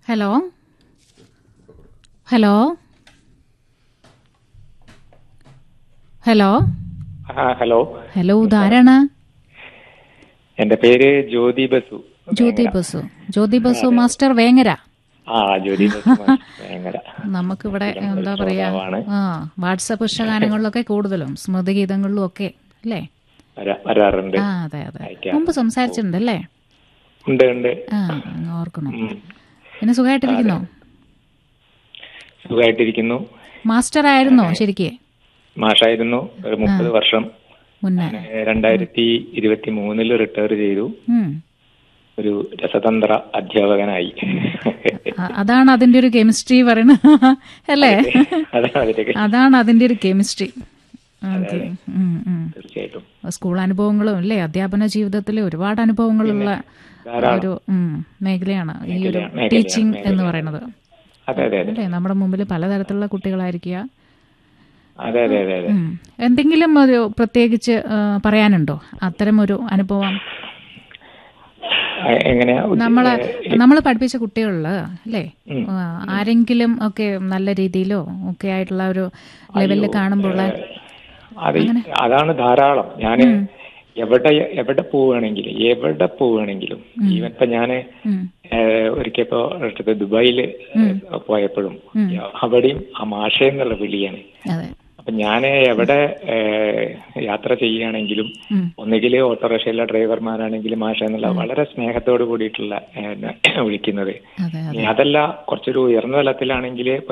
Hello hello hello ആ hello hello ഇതാരാണ് എന്റെ പേര് ജ്യോതി ബസു ജ്യോതി ബസു ജ്യോതി ബസു മാസ്റ്റർ വേങ്ങര ആ ജ്യോതി ബസു ഭയങ്കര നമുക്കിവിടെ എന്താ പറയാ ശ്രോതാവാണ്. ആ വാട്സപ്പ് ഇഷ്ടഗാനങ്ങളിലൊക്കെ കൂടുതലും സ്മൃതിഗീതങ്ങളിലും ഒക്കെ അല്ലേ വരാ- വരാറുണ്ട് ആ അതെ അതെ അയക്കാം. മുമ്പ് സംസാരിച്ചിട്ടുണ്ട് അല്ലേ ഉണ്ട് ഉണ്ട് ആ അങ്ങ് ഓർക്കണം ഉം. പിന്നെ സുഖമായിട്ടിരിക്കുന്നോ സുഖമായിട്ടിരിക്കുന്നു മാസ്റ്റർ ആയിരുന്നോ ശരിക്ക് മാഷായിരുന്നു ഒരു മുപ്പത് വർഷം മുന്നേ ഏ, രണ്ടായിരത്തി ഇരുപത്തി മൂന്നില് റിട്ടയർ ചെയ്തു ഉം. ഒരു രസതന്ത്ര അധ്യാപകനായി അ- അതാണ് അതിന്റെ ഒരു കെമിസ്ട്രി പറയുന്നത് അല്ലേ അതാണ് അതിലേക്ക് അതാണ് അതിന്റെ ഒരു കെമിസ്ട്രി ഓക്കെ തീർച്ചയായിട്ടും സ്കൂൾ അനുഭവങ്ങളും അല്ലേ അധ്യാപന ജീവിതത്തിലെ ഒരുപാട് അനുഭവങ്ങളുള്ള ഒരു ഉം, മേഖലയാണ് ഈ ഒരു മേഖലയാണ്, ടീച്ചിങ് എന്ന് മേഖലയാണ്. പറയുന്നത് അതെ അതെ അതെ അല്ലേ നമ്മുടെ മുമ്പിൽ പലതരത്തിലുള്ള കുട്ടികളായിരിക്കുക അതെ അതെ അതെ അതെ ഉം. എന്തെങ്കിലും ഒരു പ്രത്യേകിച്ച് ആ, പറയാനുണ്ടോ അത്തരം ഒരു അനുഭവം ആ, എങ്ങനെയാ ഉദ്ദ- നമ്മള് നമ്മൾ പഠിപ്പിച്ച കുട്ടികളില് അല്ലേ ഉം. ആ, ആരെങ്കിലും ഒക്കെ നല്ല രീതിയിലോ ഒക്കെ ആയിട്ടുള്ള ഒരു ലെവലിൽ കാണുമ്പോൾ അത് അതാണ് ധാരാളം ഞാന് എവിടെ എവിടെ പോവുകയാണെങ്കിലും എവിടെ പോവുകയാണെങ്കിലും ഈവൻ ഇപ്പൊ ഞാന് ഒരിക്കൽ ഇപ്പോ അടുത്ത് ദുബായില് പോയപ്പോഴും അവിടെയും ആ മാഷ എന്നുള്ള വിളിയാണ് അതെ അപ്പൊ ഞാൻ എവിടെ ഏഹ്, യാത്ര ചെയ്യുകയാണെങ്കിലും ഉം. ഒന്നുകിൽ ഓട്ടോറിക്ഷയിലെ ഡ്രൈവർമാരാണെങ്കിലും മാഷ എന്നുള്ള വളരെ സ്നേഹത്തോട് കൂടിയിട്ടുള്ള ഏഹ്, വിളിക്കുന്നത് അതെ ഇനി അതല്ല കുറച്ചൊരു ഉയർന്ന തലത്തിലാണെങ്കിൽ